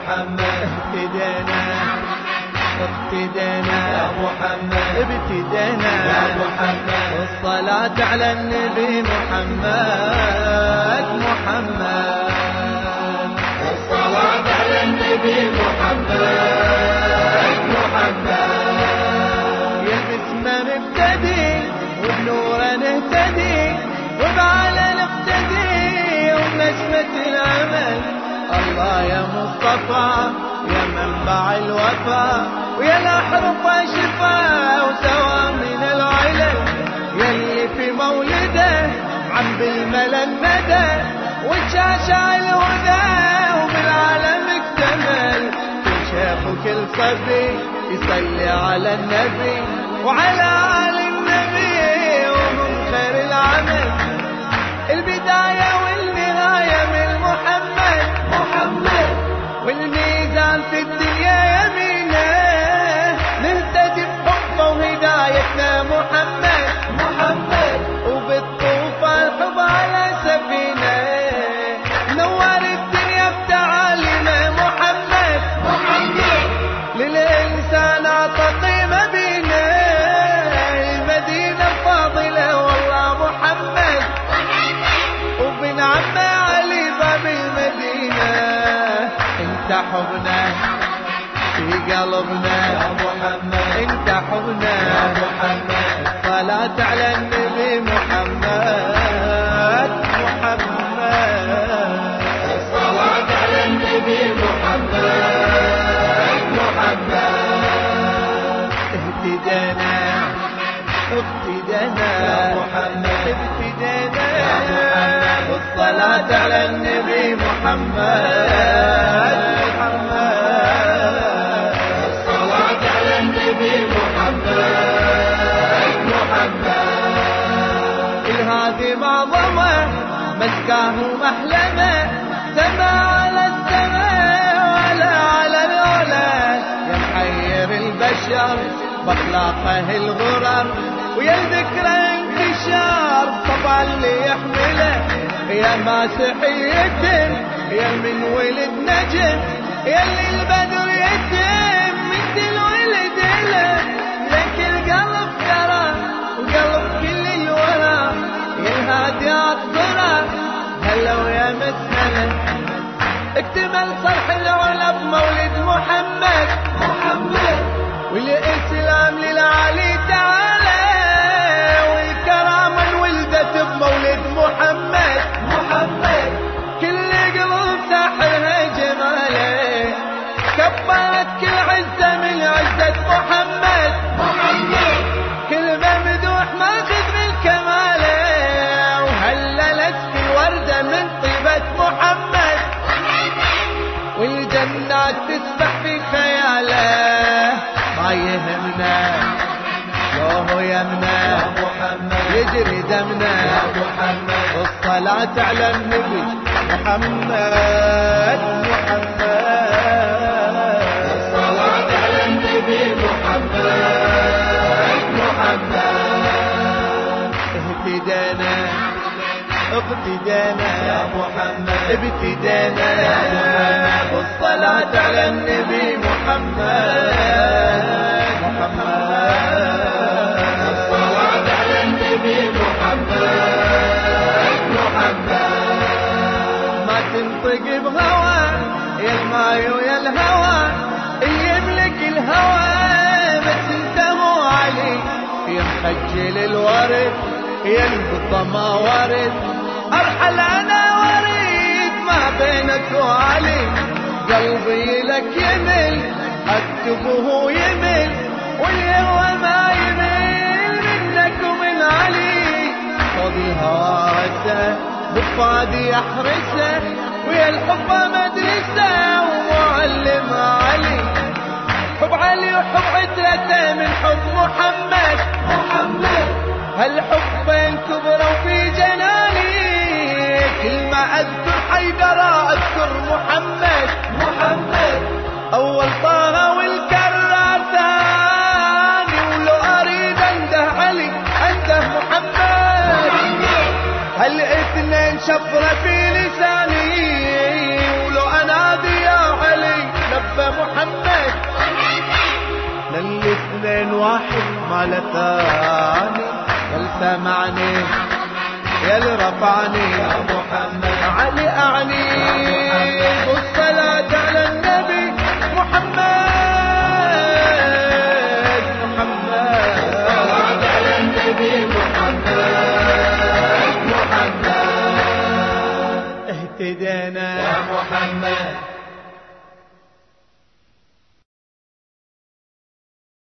محمد اهتدينا اقتدينا يا محمد ابتدينا يا محمد الصلاة على النبي محمد محمد الصلاة على النبي محمد محمد يلبس ما نبتدي وبنوره نهتدي وبعلى نقتدي ونجمة الأمل الله يا مصطفى يا منبع الوفا ويا الأحرف شفاء وسوا من العلل يلي في مولده عم بالملا الندى وشاشع الهدى وبالعالم اكتمل كل شيخ وكل صبي يصلي على النبي وعلى آل النبي ومن خير العمل البداية والنهاية من محمد محمد والميزان في الدنيا يمينه نهتدي بحبه وهدايتنا محمد محمد وبالطوفان حب على سفينة نور الدنيا بتعاليمه محمد محمد للإنسان أعطى قيمة بينا المدينة فاضلة والله محمد وبن عم علي باب المدينة انت حبنا في قلبنا يا محمد انت حبنا يا محمد صلاة على النبي محمد محمد الصلاة على النبي محمد محمد اهتدينا واقتدينا يا محمد ابتدينا يا محمد والصلاة على النبي محمد محمد الصلاة على النبي محمد محمد الهادي معظمة مسكاه محلمة سما على السماء ولا على العلا يا محير البشر باخلاقه الغرر ويا الذكرى انتشار طبعا اللي يحمله يا ماسحية يا من ولد نجم يا اللي البدر يتم مثل الولد له لك القلب ترى وقلب كل الورى يا الهادي عطرة هلا ويا مسهلة اكتمل صرح العلا بمولد محمد محمد والإسلام للعلي تعالى والكرامة انولدت بمولد محمد محمد كل قلوب ساحرها جماله كبرت كل عزة من عزة محمد محمد كل ممدوح ماخذ من كماله وهللت كل وردة من طيبة محمد والجنات تسبح في خياله ما يهمنا لو هو يمنا يا محمد يجري دمنا يا محمد والصلاة على النبي محمد محمد الصلاة على النبي محمد محمد اهتدينا اقتدينا يا محمد ابتدينا يا محمد والصلاة على النبي محمد محمد الصلاة على النبي محمد محمد ما تنطق بهوى يا الماي ويا الهوى اللي يملك الهوى بس انت مو علي يا مخجل الورد يا القطة ما ورد ارحل انا وريد ما بينك وعلي قلبي لك يمل اكتبه يمل والهوى ما يمل منك ومن علي خذ الهوى بفادي احرسه ويا الحب مدرسه ومعلم علي حب علي وحب عترته من حب محمد محمد هالحبين كبروا في جناني كل ما اذكر حيدر اذكر محمد محمد اول طه والكرار ثاني ولو اريد انده علي انده محمد محمد هالاثنين شفرة في لساني ولو انادي يا علي للاثنين واحد ما ثاني قل سمعني يا اللي رفعني يا محمد علي أعني والصلاة على النبي محمد محمد صلاة على النبي محمد محمد اهتدينا يا محمد